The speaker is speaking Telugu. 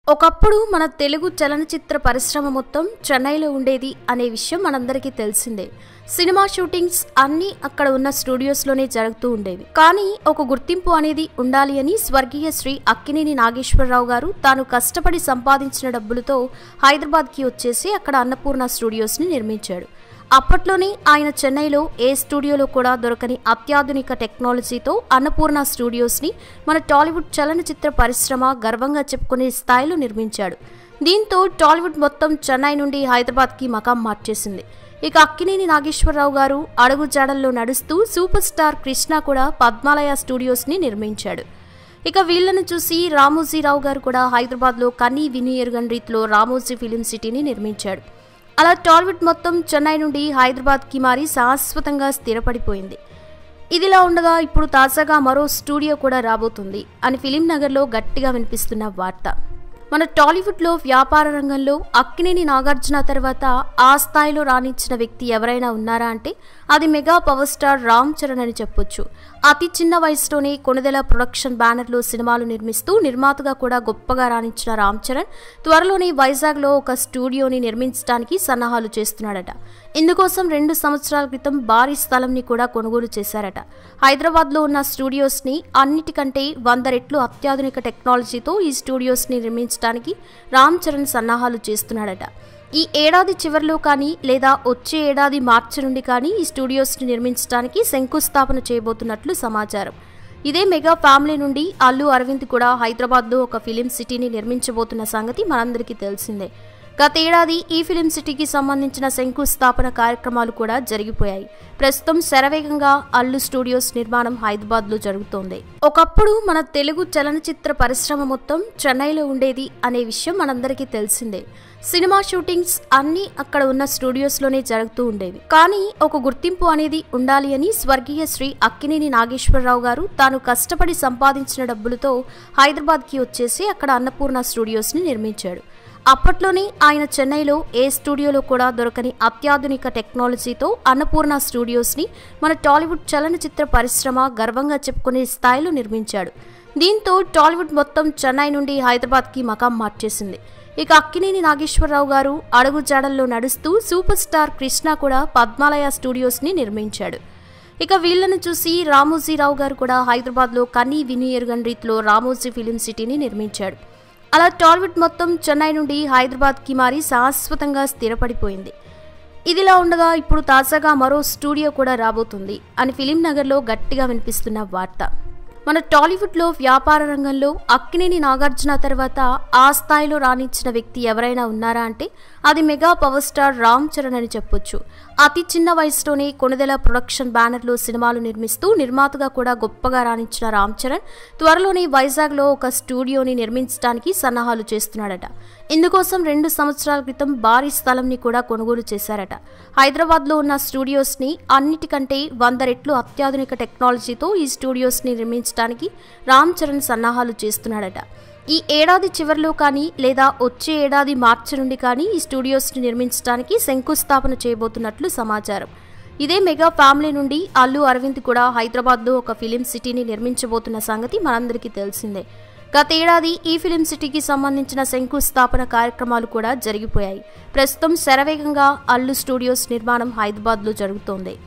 ఒకప్పుడు మన తెలుగు చలనచిత్ర పరిశ్రమ మొత్తం చెన్నైలో ఉండేది అనే విషయం మనందరికీ తెలిసిందే సినిమా షూటింగ్స్ అన్నీ అక్కడ ఉన్న స్టూడియోస్లోనే జరుగుతూ ఉండేవి కానీ ఒక గుర్తింపు అనేది ఉండాలి అని స్వర్గీయ శ్రీ అక్కినేని నాగేశ్వరరావు గారు తాను కష్టపడి సంపాదించిన డబ్బులతో హైదరాబాద్కి వచ్చేసి అక్కడ అన్నపూర్ణ స్టూడియోస్ని నిర్మించాడు అప్పట్లోనే ఆయన చెన్నైలో ఏ స్టూడియోలో కూడా దొరకని అత్యాధునిక టెక్నాలజీతో అన్నపూర్ణ స్టూడియోస్ని మన టాలీవుడ్ చలనచిత్ర పరిశ్రమ గర్వంగా చెప్పుకునే స్థాయిలో నిర్మించాడు దీంతో టాలీవుడ్ మొత్తం చెన్నై నుండి హైదరాబాద్కి మకాం మార్చేసింది ఇక అక్కినేని నాగేశ్వరరావు గారు అడుగు జాడల్లో నడుస్తూ సూపర్ స్టార్ కృష్ణ కూడా పద్మాలయ స్టూడియోస్ని నిర్మించాడు ఇక వీళ్ళను చూసి రామోజీరావు గారు కూడా హైదరాబాద్లో కనీ విని ఎరుగని రీతిలో రామోజీ ఫిలిం సిటీని నిర్మించాడు అలా టాలీవుడ్ మొత్తం చెన్నై నుండి హైదరాబాద్కి మారి శాశ్వతంగా స్థిరపడిపోయింది ఇదిలా ఉండగా ఇప్పుడు తాజాగా మరో స్టూడియో కూడా రాబోతుంది అని ఫిలిం నగర్లో గట్టిగా వినిపిస్తున్న వార్త మన టాలీవుడ్లో వ్యాపార రంగంలో అక్కినేని నాగార్జున తర్వాత ఆ స్థాయిలో రాణించిన వ్యక్తి ఎవరైనా ఉన్నారా అంటే అది mega power star Ram Charan అని చెప్పొచ్చు అతి చిన్న వయసులోనే కొనుదెల ప్రొడక్షన్ బ్యానర్లో సినిమాలు నిర్మిస్తూ నిర్మాతగా కూడా గొప్పగా రాణించిన రామ్ చరణ్ త్వరలోనే వైజాగ్లో ఒక స్టూడియోని నిర్మించడానికి సన్నాహాలు చేస్తున్నాడట ఇందుకోసం రెండు సంవత్సరాల క్రితం భారీ స్థలంని కూడా కొనుగోలు చేశారట హైదరాబాద్లో ఉన్న స్టూడియోస్ని అన్నిటికంటే వంద రెట్లు అత్యాధునిక టెక్నాలజీతో ఈ స్టూడియోస్ని నిర్మించడానికి రామ్ చరణ్ సన్నాహాలు చేస్తున్నాడట ఈ ఏడాది చివరిలో కానీ లేదా వచ్చే ఏడాది మార్చి నుండి కానీ ఈ స్టూడియోస్ని నిర్మించడానికి శంకుస్థాపన చేయబోతున్నట్లు సమాచారం ఇదే మెగా ఫ్యామిలీ నుండి అల్లు అరవింద్ కూడా హైదరాబాద్లో ఒక ఫిలిం సిటీని నిర్మించబోతున్న సంగతి మనందరికీ తెలిసిందే గతేడాది ఈ ఫిలిం సిటీకి సంబంధించిన శంకుస్థాపన కార్యక్రమాలు కూడా జరిగిపోయాయి ప్రస్తుతం శరవేగంగా అల్లు స్టూడియోస్ నిర్మాణం హైదరాబాద్లో జరుగుతోంది ఒకప్పుడు మన తెలుగు చలనచిత్ర పరిశ్రమ మొత్తం చెన్నైలో ఉండేది అనే విషయం మనందరికీ తెలిసిందే సినిమా షూటింగ్స్ అన్నీ అక్కడ ఉన్న స్టూడియోస్లోనే జరుగుతూ ఉండేవి కానీ ఒక గుర్తింపు అనేది ఉండాలి అని స్వర్గీయ శ్రీ అక్కినేని నాగేశ్వరరావు గారు తాను కష్టపడి సంపాదించిన డబ్బులతో హైదరాబాద్కి వచ్చేసి అక్కడ అన్నపూర్ణ స్టూడియోస్ని నిర్మించాడు అప్పట్లోనే ఆయన చెన్నైలో ఏ స్టూడియోలో కూడా దొరకని అత్యాధునిక టెక్నాలజీతో అన్నపూర్ణ స్టూడియోస్ని మన టాలీవుడ్ చలనచిత్ర పరిశ్రమ గర్వంగా చెప్పుకునే స్థాయిలో నిర్మించాడు దీంతో టాలీవుడ్ మొత్తం చెన్నై నుండి హైదరాబాద్కి మకాం మార్చేసింది ఇక అక్కినేని నాగేశ్వరరావు గారు అడుగు జాడల్లో నడుస్తూ సూపర్ స్టార్ కృష్ణ కూడా పద్మాలయ స్టూడియోస్ని నిర్మించాడు ఇక వీళ్ళను చూసి రామోజీరావు గారు కూడా హైదరాబాద్లో కనీ విని ఎరుగని రీతిలో రామోజీ ఫిలిం సిటీని నిర్మించాడు అలా టాలీవుడ్ మొత్తం చెన్నై నుండి హైదరాబాద్కి మారి శాశ్వతంగా స్థిరపడిపోయింది ఇదిలా ఉండగా ఇప్పుడు తాజాగా మరో స్టూడియో కూడా రాబోతుంది అని ఫిలిం నగర్లో గట్టిగా వినిపిస్తున్న వార్త మన టాలీవుడ్లో వ్యాపార రంగంలో అక్కినేని నాగార్జున తర్వాత ఆ స్థాయిలో రాణించిన వ్యక్తి ఎవరైనా ఉన్నారా అంటే అది mega power star Ram Charan అని చెప్పొచ్చు అతి చిన్న వయసులోనే కొనుదెల ప్రొడక్షన్ బ్యానర్లో సినిమాలు నిర్మిస్తూ నిర్మాతగా కూడా గొప్పగా రాణించిన రామ్ చరణ్ త్వరలోనే వైజాగ్లో ఒక స్టూడియోని నిర్మించడానికి సన్నాహాలు చేస్తున్నాడట ఇందుకోసం రెండు సంవత్సరాల క్రితం భారీ స్థలంని కూడా కొనుగోలు చేశారట హైదరాబాద్లో ఉన్న స్టూడియోస్ని అన్నిటికంటే వంద రెట్లు అత్యాధునిక టెక్నాలజీతో ఈ స్టూడియోస్ని నిర్మించడానికి రామ్ చరణ్ సన్నాహాలు చేస్తున్నాడట ఈ ఏడాది చివరిలో కానీ లేదా వచ్చే ఏడాది మార్చి నుండి కానీ ఈ స్టూడియోస్ని నిర్మించడానికి శంకుస్థాపన చేయబోతున్నట్లు సమాచారం ఇదే మెగా ఫ్యామిలీ నుండి అల్లు అరవింద్ కూడా హైదరాబాద్లో ఒక ఫిలిం సిటీని నిర్మించబోతున్న సంగతి మనందరికీ తెలిసిందే గతేడాది ఈ ఫిలిం సిటీకి సంబంధించిన శంకుస్థాపన కార్యక్రమాలు కూడా జరిగిపోయాయి ప్రస్తుతం శరవేగంగా అల్లు స్టూడియోస్ నిర్మాణం హైదరాబాద్లో జరుగుతోంది